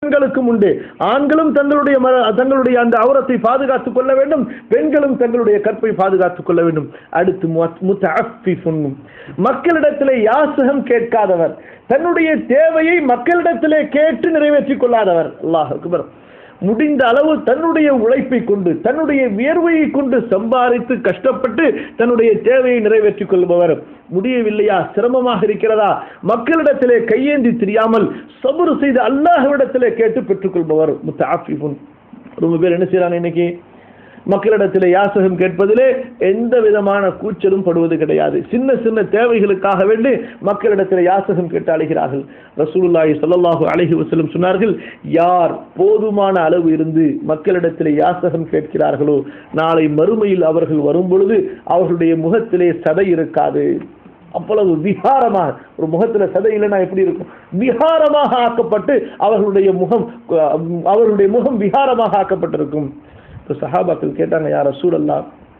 பெண்களுக்கும் உண்டு ஆண்களும் தங்களுடைய ம- தங்களுடைய அந்த அவுரத்தை பாதுகாத்துக் கொள்ள வேண்டும் பெண்களும் தங்களுடைய கற்பை பாதுகாத்துக் கொள்ள வேண்டும் அடுத்து மு- முத்தஅஃபிஃபுன். மக்களிடத்திலே யாசகம் கேட்காதவர் தன்னுடைய தேவையை மக்களிடத்திலே கேட்டு நிறைவேற்றிக் கொள்ளாதவர் அல்லாஹ் அக்பர் முடிந்த அளவு தன்னுடைய உழைப்பை கொண்டு தன்னுடைய வியர்வையை கொண்டு சம்பாதித்து கஷ்டப்பட்டு தன்னுடைய தேவையை நிறைவேற்றிக் கொள்பவர் முடியவில்லையா சிரமமாக இருக்கிறதா மக்களிடத்திலே கையேந்தி தெரியாமல் சபுரு செய்து அல்லாஹ்விடத்திலே கேட்டு பெற்றுக்கொள்பவர் முத்தாஃபிபுன் ரொம்ப பேர் என்ன செய்றாங்க இன்னைக்கு மக்களிடத்திலே யாசகம் கேட்பதிலே எந்த விதமான கூச்சலும் படுவது கிடையாது சின்ன சின்ன தேவைகளுக்காக வேண்டி மக்களிடத்திலே யாசகம் கேட்டு அழைகிறார்கள் ரசூலுல்லாஹி ஸல்லல்லாஹு அலைஹி வஸல்லம் சொன்னார்கள் யார் போதுமான அளவு இருந்து மக்களிடத்திலே யாசகம் கேட்கிறார்களோ நாளை மறுமையில் அவர்கள் வரும் பொழுது அவர்களுடைய முகத்திலே சதை இருக்காது அவ்வளவு விகாரமாக ஒரு முகத்துல சதை இல்லைன்னா எப்படி இருக்கும் விகாரமாக ஆக்கப்பட்டு அவர்களுடைய முகம் அஹ், அவர்களுடைய முகம் விகாரமாக ஆக்கப்பட்டிருக்கும் இப்ப சஹாபாக்கள் கேட்டாங்க யார் ரசூலல்லா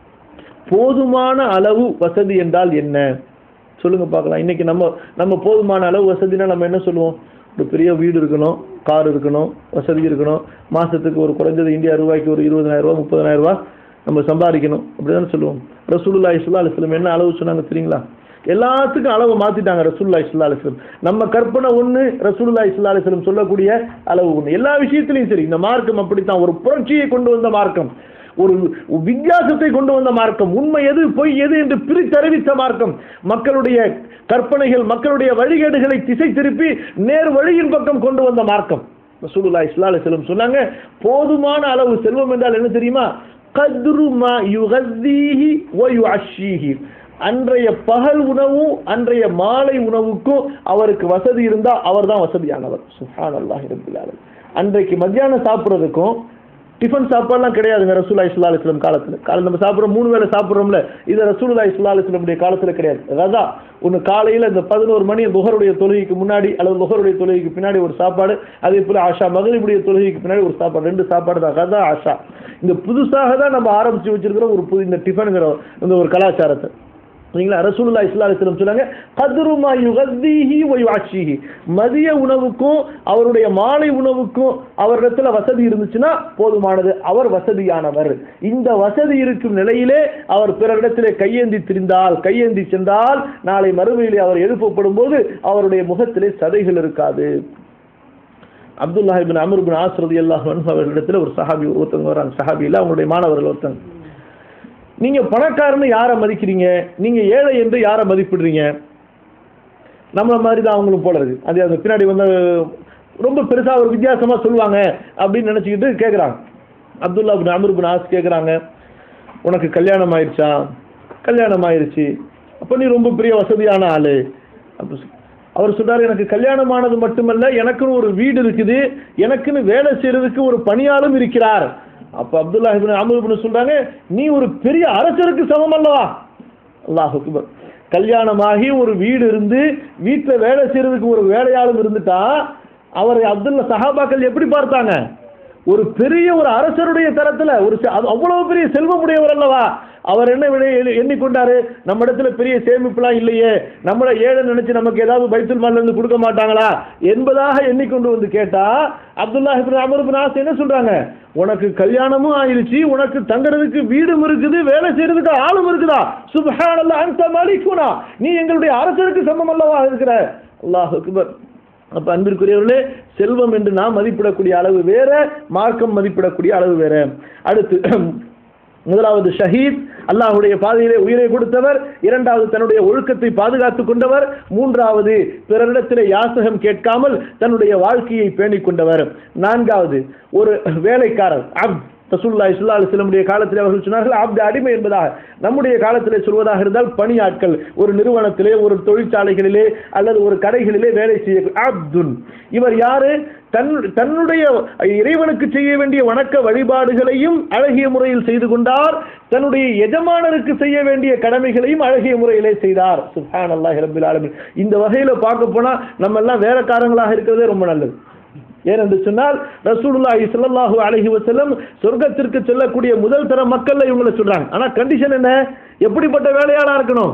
போதுமான அளவு வசதி என்றால் என்ன சொல்லுங்க பார்க்கலாம் இன்னைக்கு நம்ம நம்ம போதுமான அளவு வசதினா நம்ம என்ன சொல்லுவோம் ஒரு பெரிய வீடு இருக்கணும் கார் இருக்கணும் வசதி இருக்கணும் மாசத்துக்கு ஒரு குறைஞ்சது இந்தியா ரூபாய்க்கு ஒரு இருபதாயிரம் ரூபாய் முப்பதாயிரம் ரூபாய் நம்ம சம்பாதிக்கணும் அப்படிதானே சொல்லுவோம் ரசூலுல்லாஹி ஸல்லல்லாஹு அலைஹி வஸல்லம் என்ன அளவு சொன்னாங்க தெரியுங்களா எல்லாத்துக்கும் அளவு மாத்திட்டாங்க ரசூலுல்லாஹி ஸல்லல்லாஹு அலைஹி வஸல்லம் நம்ம கற்பனை ஒண்ணு ரசூலுல்லாஹி ஸல்லல்லாஹு அலைஹி வஸல்லம் சொல்லக்கூடிய அளவு ஒண்ணு எல்லா விஷயத்திலையும் சரி இந்த மார்க்கம் அப்படித்தான் ஒரு புரட்சியை கொண்டு வந்த மார்க்கம் ஒரு வித்தியாசத்தை கொண்டு வந்த மார்க்கம் உண்மை எது பொய் எது என்று பிரித்தறிவித்த மார்க்கம் மக்களுடைய கற்பனைகள் மக்களுடைய வழிகேடுகளை திசை திருப்பி நேர் வழியின் பக்கம் கொண்டு வந்த மார்க்கம் ரசூலுல்லாஹி ஸல்லல்லாஹு அலைஹி வஸல்லம் சொன்னாங்க போதுமான அளவு செல்வம் என்றால் என்ன தெரியுமா கத்ரு மா யுகஸ்ஸீஹி வ யுஅஷ்ஷீஹி அன்றைய பகல் உணவும் அன்றைய மாலை உணவுக்கும் அவருக்கு வசதி இருந்தா அவர்தான் வசதியானவர் சுப்ஹானல்லாஹி ரப்பில் ஆலமீன் அன்றைக்கு மத்தியானம் சாப்பிட்றதுக்கும் டிஃபன் சாப்பாடுலாம் கிடையாதுங்க ரசூல்லா இஸ்லா அலிஸ்லம் காலத்துல காலை நம்ம சாப்பிட்றோம் மூணு வேளை சாப்பிட்றோம்ல இது ரசூலுல்லா இஸ்லா அலிஸ்லமுடைய காலத்துல கிடையாது ரதா ஒன்று காலையில இந்த பதினோரு மணி புகருடைய தொழுகைக்கு முன்னாடி அல்லது புகருடைய தொழுகைக்கு பின்னாடி ஒரு சாப்பாடு அதே போல ஆஷா மகளிருடைய தொழுகைக்கு பின்னாடி ஒரு சாப்பாடு ரெண்டு சாப்பாடு தான் ரதா ஆஷா இந்த புதுசாக தான் நம்ம ஆரம்பிச்சு வச்சிருக்கிற ஒரு புது இந்த டிஃபனுங்கிற இந்த ஒரு கலாச்சாரத்தை சரிங்களா ரசூலுல்லாஹி ஸல்லல்லாஹு அலைஹி வஸல்லம் சொன்னாங்க கத்ரு மா யுகஸ்ஸீஹி வ யுஅஷ்ஷீஹி மதிய உணவுக்கும் அவருடைய மாலை உணவுக்கும் அவரிடத்துல வசதி இருந்துச்சுன்னா போதுமானது அவர் வசதியானவர் இந்த வசதி இருக்கும் நிலையிலே அவர் பிறரிடத்திலே கையேந்தி திரிந்தால் கையேந்தி சென்றால் நாளை மறுமையிலே அவர் எழுப்பப்படும் போது அவருடைய முகத்திலே சதைகள் இருக்காது Abdullah ibn Amr ibn Aas ரலியல்லாஹு அன்ஹு அவர்களிடத்துல ஒரு சஹாபி ஒருத்தவங்க வராங்க சஹாபி இல்ல அவங்களுடைய மாணவர்கள் ஒருத்தங்க நீங்க பணக்காரன்னு யாரை மதிக்கிறீங்க நீங்க ஏழை என்று யாரை மதிப்பிடுறீங்க நம்மள மாதிரி தான் அவங்களும் போல இருக்கு அது அந்த பின்னாடி வந்து ரொம்ப பெருசா ஒரு வித்தியாசமா சொல்லுவாங்க அப்படின்னு நினைச்சுக்கிட்டு கேக்குறாங்க Abdullah bin Amr bin Aas கேக்குறாங்க உனக்கு கல்யாணம் ஆயிடுச்சா கல்யாணம் ஆயிருச்சு அப்ப நீ ரொம்ப பெரிய வசதியான ஆளு அப்ப சொ- அவர் சொல்றாரு எனக்கு கல்யாணமானது மட்டுமல்ல எனக்குன்னு ஒரு வீடு இருக்குது எனக்குன்னு வேலை செய்யறதுக்கு ஒரு பணியாளும் இருக்கிறார் அப்ப அப்துல்லா இப்னு அமர் இப்னு சொல்றாங்க நீ ஒரு பெரிய அரசருக்கு சமம் அல்லவா அல்லாஹ் அக்பர் கல்யாணமாகி ஒரு வீடு இருந்து வீட்டுல வேலை செய்யறதுக்கு ஒரு வேலையாளும் இருந்துட்டா அவரை அப்துல்லா சஹாபாக்கள் எப்படி பார்த்தாங்க ஒரு பெரிய ஒரு அரசருடைய தரத்துல ஒரு செ- அது அவ்வளவு பெரிய செல்வமுடையவர் அல்லவா அவர் என்ன விட எண்ணி- எண்ணிக்கொண்டாரு நம்ம இடத்துல பெரிய சேமிப்புலாம் இல்லையே நம்மள ஏழை நினைச்சு நமக்கு ஏதாவது பைத்துல் மால்ல இருந்து கொடுக்க மாட்டாங்களா என்பதாக எண்ணிக்கொண்டு வந்து கேட்டா Abdullah ibn Amr ibn Aas என்ன சொல்றாங்க உனக்கு கல்யாணமும் ஆயிருச்சு உனக்கு தங்குறதுக்கு வீடும் இருக்குது வேலை செய்யறதுக்கு ஆளும் இருக்குதா சுப்ஹானல்லாஹ் அன்த மலிகுனா நீ எங்களுடைய அரசருக்கு சமம் அல்லவா இருக்கிற அல்லாஹ் அக்பர் அப்ப அன்பிற்குரியவர்களே செல்வம் என்று நாம் மதிப்பிடக்கூடிய அளவு வேற மார்க்கம் மதிப்பிடக்கூடிய அளவு வேற அடுத்து முதலாவது ஷஹீத் அல்லாஹ்வுடைய பாதையிலே உயிரை கொடுத்தவர் இரண்டாவது தன்னுடைய ஒழுக்கத்தை பாதுகாத்துக் கொண்டவர் மூன்றாவது பிறரிடத்திலே யாசகம் கேட்காமல் தன்னுடைய வாழ்க்கையை பேணிக் கொண்டவர் நான்காவது ஒரு வேலைக்காரர் அப்த் ரசூலுல்லாஹி ஸல்லல்லாஹு அலைஹி வஸல்லமுடைய காலத்திலே அவர்கள் சொன்னார்கள் அப்து அடிமை என்பதாக நம்முடைய காலத்திலே சொல்வதாக இருந்தால் பணியாட்கள் ஒரு நிறுவனத்திலே ஒரு தொழிற்சாலைகளிலே அல்லது ஒரு கடைகளிலே வேலை செய்ய அப்துன் இவர் யாரு தன் தன்னுடைய இறைவனுக்கு செய்ய வேண்டிய வணக்க வழிபாடுகளையும் அழகிய முறையில் செய்து கொண்டார் தன்னுடைய எஜமானருக்கு செய்ய வேண்டிய கடமைகளையும் அழகிய முறையிலே செய்தார் சுப்ஹான் அல்லாஹ் ரபில் ஆலமீன் இந்த வகையில பார்க்க போனா நம்ம எல்லாம் வேலைக்காரங்களாக இருக்கிறதே ரொம்ப நல்லது ஏனென்று சொன்னால் ரசூலுல்லாஹி ஸல்லல்லாஹு அலைஹி வஸல்லம் சொர்க்கத்திற்கு செல்லக்கூடிய முதல் தர மக்கள்ல இவங்களை சொல்றாங்க ஆனா கண்டிஷன் என்ன எப்படிப்பட்ட வேலையாளா இருக்கணும்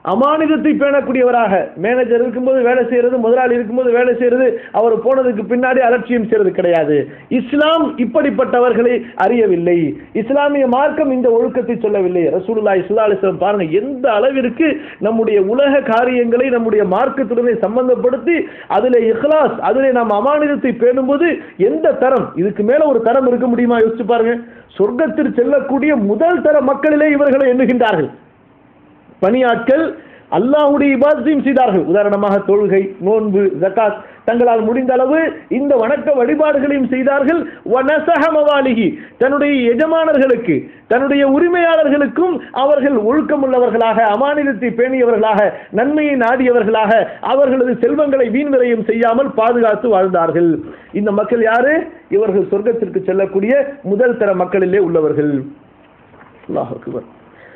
அமானிதத்தை பேணக்கூடியவராக மேனேஜர் இருக்கும்போது வேலை செய்யறது முதலாளி இருக்கும்போது வேலை செய்யறது அவர் போனதுக்கு பின்னாடி அலட்சியம் செய்யறது கிடையாது இஸ்லாம் இப்படிப்பட்டவர்களை அறியவில்லை இஸ்லாமிய மார்க்கம் இந்த ஒழுக்கத்தை சொல்லவில்லை ரசூலுல்லாஹி ஸல்லல்லாஹு அலைஹி வஸல்லம் பாருங்க எந்த அளவிற்கு நம்முடைய உலக காரியங்களை நம்முடைய மார்க்கத்துடனே சம்பந்தப்படுத்தி அதிலே இஹ்லாஸ் அதிலே நாம் அமானிதத்தை பேணும்போது எந்த தரம் இதுக்கு மேல ஒரு தரம் இருக்க முடியுமா யோசிச்சு பாருங்க சொர்க்கத்தில் செல்லக்கூடிய முதல் தர மக்களிலே இவர்களை எண்ணுகின்றார்கள் பணியாட்கள் அல்லாஹ்வுடைய இபாதத்தையும் செய்தார்கள் உதாரணமாக தொழுகை நோன்பு ஜகாத் தங்களால் முடிந்த அளவு இந்த வணக்க வழிபாடுகளையும் செய்தார்கள் வனசஹ மவாலிகி தன்னுடைய எஜமானர்களுக்கு தன்னுடைய உரிமையாளர்களுக்கும் அவர்கள் ஒழுக்கமுள்ளவர்களாக அமானிதத்தை பேணியவர்களாக நன்மையை நாடியவர்களாக அவர்களது செல்வங்களை வீண்விரையும் செய்யாமல் பாதுகாத்து வாழ்ந்தார்கள் இந்த மக்கள் யாரு இவர்கள் சொர்க்கத்திற்கு செல்லக்கூடிய முதல் தர மக்களிலே உள்ளவர்கள் அல்லாஹ் அக்பர்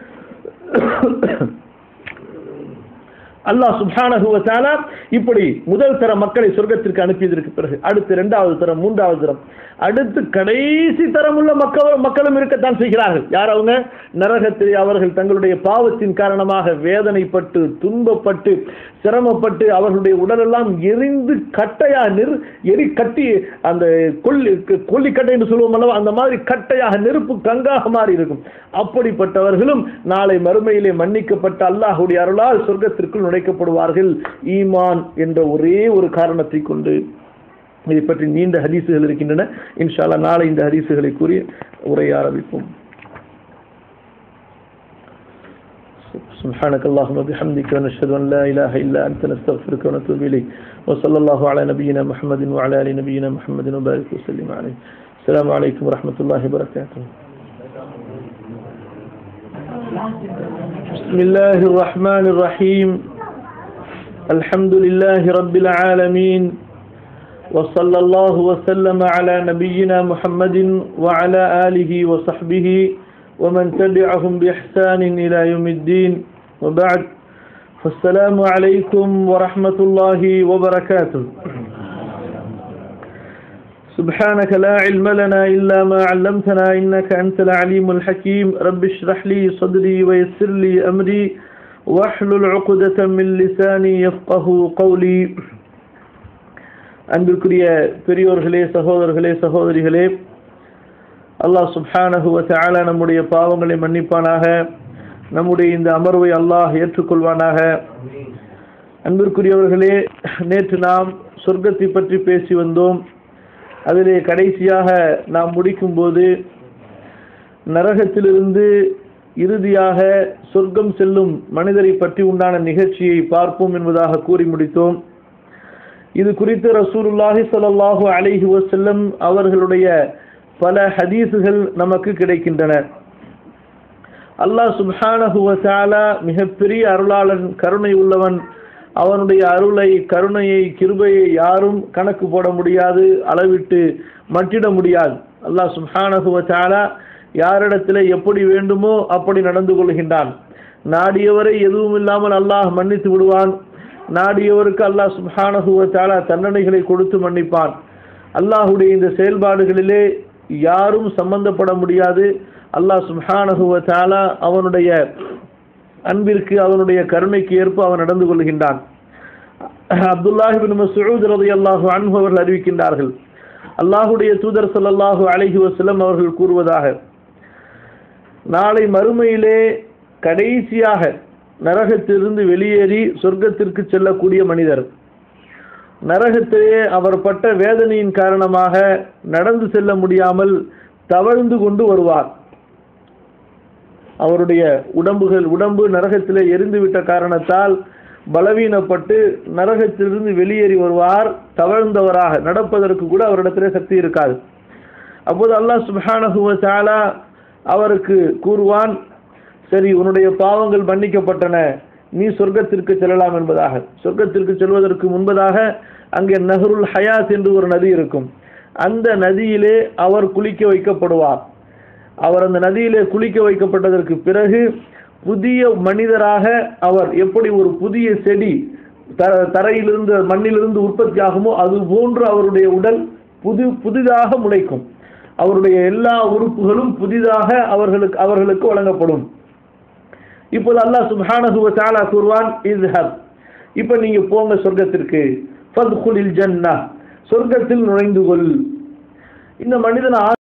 அல்லாஹ் சுப்ஹானஹு வ தஆலா இப்படி முதல் தர மக்களை சொர்க்கத்திற்கு அனுப்பியதற்கு பிறகு அடுத்து இரண்டாவது தரம் மூன்றாவது தரம் அடுத்து கடைசி தரம் உள்ள மக்கள் மக்களும் இருக்கத்தான் செய்கிறார்கள் யார் அவங்க நரகத்தில் அவர்கள் தங்களுடைய பாவத்தின் காரணமாக வேதனைப்பட்டு துன்பப்பட்டு சிரமப்பட்டு அவர்களுடைய உடலெல்லாம் எரிந்து கட்டையா நெரு எரி கட்டி அந்த கொல்லி கொல்லிக்கட்டை என்று சொல்லுவோம் அல்லவா அந்த மாதிரி கட்டையாக நெருப்பு கங்காக மாறி இருக்கும் அப்படிப்பட்டவர்களும் நாளை மறுமையிலே மன்னிக்கப்பட்ட அல்லாஹுடைய அருளால் சொர்க்கத்திற்குள் நுழைக்கப்படுவார்கள் ஈமான் என்ற ஒரே ஒரு காரணத்தை கொண்டு இதை பற்றி நீண்ட ஹதீசுகள் இருக்கின்றன இன்ஷா அல்லாஹ் நாளை இந்த ஹதீசுகளை கூறி உரைய ஆரம்பிப்போம் سبحانك اللهم وبحمدك ونشهد ان لا اله الا انت نستغفرك ونتوب اليك وصلى الله على نبينا محمد وعلى ال نبينا محمد وبارك وسلم عليه السلام عليكم ورحمه الله وبركاته بسم الله الرحمن الرحيم الحمد لله رب العالمين وصلى الله وسلم على نبينا محمد وعلى آله وصحبه ومن تبعهم بإحسان إلى يوم الدين وبعد فالسلام عليكم ورحمة الله وبركاته سبحانك لا علم لنا إلا ما علمتنا إنك أنت العليم الحكيم رب اشرح لي صدري ويسر لي أمري واحلل عقدة من لساني يفقه قولي அன்பிற்குரிய பெரியோர்களே சகோதரர்களே சகோதரிகளே அல்லாஹ் சுப்ஹானஹு வ தஆலா நம்முடைய பாவங்களை மன்னிப்பானாக நம்முடைய இந்த அமர்வை அல்லாஹ் ஏற்றுக்கொள்வானாக அன்பிற்குரியவர்களே நேற்று நாம் சொர்க்கத்தை பற்றி பேசி வந்தோம் அதிலே கடைசியாக நாம் முடிக்கும்போது நரகத்திலிருந்து இறுதியாக சொர்க்கம் செல்லும் மனிதரை பற்றி உண்டான நிகழ்ச்சியை பார்ப்போம் என்பதாக கூறி முடித்தோம் இது குறித்து ரசூலுல்லாஹி ஸல்லல்லாஹு அலைஹி வஸல்லம் அவர்களுடைய பல ஹதீஸுகள் நமக்கு கிடைக்கின்றன அல்லாஹ் சுப்ஹானஹு வ தஆலா மிகப்பெரிய அருளாளன் கருணை உள்ளவன் அவனுடைய அருளை கருணையை கிருபையை யாரும் கணக்கு போட முடியாது அளவிட்டு மட்டிட முடியாது அல்லாஹ் சுப்ஹானஹு வ தஆலா யாரிடத்தில் எப்படி வேண்டுமோ அப்படி நடந்து கொள்கின்றான் நாடியவரை எதுவும் இல்லாமல் அல்லாஹ் மன்னித்து விடுவான் நாடியவருக்கு அல்லாஹ் சுப்ஹானஹு வ தஆலா தண்டனைகளை கொடுத்து மன்னிப்பான் அல்லாஹுடைய இந்த செயல்பாடுகளிலே யாரும் சம்பந்தப்பட முடியாது அல்லாஹ் சுப்ஹானஹு வ தஆலா அவனுடைய அன்பிற்கு அவனுடைய கருணைக்கு ஏற்ப அவன் நடந்து கொள்கின்றான் அப்துல்லாஹி பின் மஸ்ஊத் ரலியல்லாஹு அன்ஹு அவர்கள் அறிவிக்கின்றார்கள் அல்லாஹுடைய தூதர் ஸல்லல்லாஹு அலைஹி வஸல்லம் அவர்கள் கூறுவதாக நாளை மறுமையிலே கடைசியாக நரகத்திலிருந்து வெளியேறி சொர்க்கத்திற்கு செல்லக்கூடிய மனிதர் நரகத்திலே அவர் பட்ட வேதனையின் காரணமாக நடந்து செல்ல முடியாமல் தவழ்ந்து கொண்டு வருவார் அவருடைய உடம்புகள் உடம்பு நரகத்திலே எரிந்துவிட்ட காரணத்தால் பலவீனப்பட்டு நரகத்திலிருந்து வெளியேறி வருவார் தவழ்ந்தவராக நடப்பதற்கு கூட அவரிடத்திலே சக்தி இருக்காது அப்போது அல்லாஹ் சுப்ஹானஹு வ தஆலா அவருக்கு கூறுவான் சரி உன்னுடைய பாவங்கள் மன்னிக்கப்பட்டன நீ சொர்க்கத்திற்கு செல்லலாம் என்பதாக சொர்க்கத்திற்கு செல்வதற்கு முன்பதாக அங்கே நஹருல் ஹயாத் என்று ஒரு நதி இருக்கும் அந்த நதியிலே அவர் குளிக்க வைக்கப்படுவார் அவர் அந்த நதியிலே குளிக்க வைக்கப்பட்டதற்கு பிறகு புதிய மனிதராக அவர் எப்படி ஒரு புதிய செடி த தரையிலிருந்து மண்ணிலிருந்து உற்பத்தி ஆகுமோ அது போன்று அவருடைய உடல் புது புதிதாக முளைக்கும் அவருடைய எல்லா உறுப்புகளும் புதிதாக அவர்களுக்கு அவர்களுக்கு வழங்கப்படும் இப்போது அல்லாஹ் சுப்ஹானஹு வ தஆலா கூறுவான் இஸ்ஹப் இப்போ நீங்க போங்க சொர்க்கத்திற்கு ஃபத்குலில் ஜன்னah சொர்க்கத்தில் நுழைந்து கொள் இந்த மனிதன்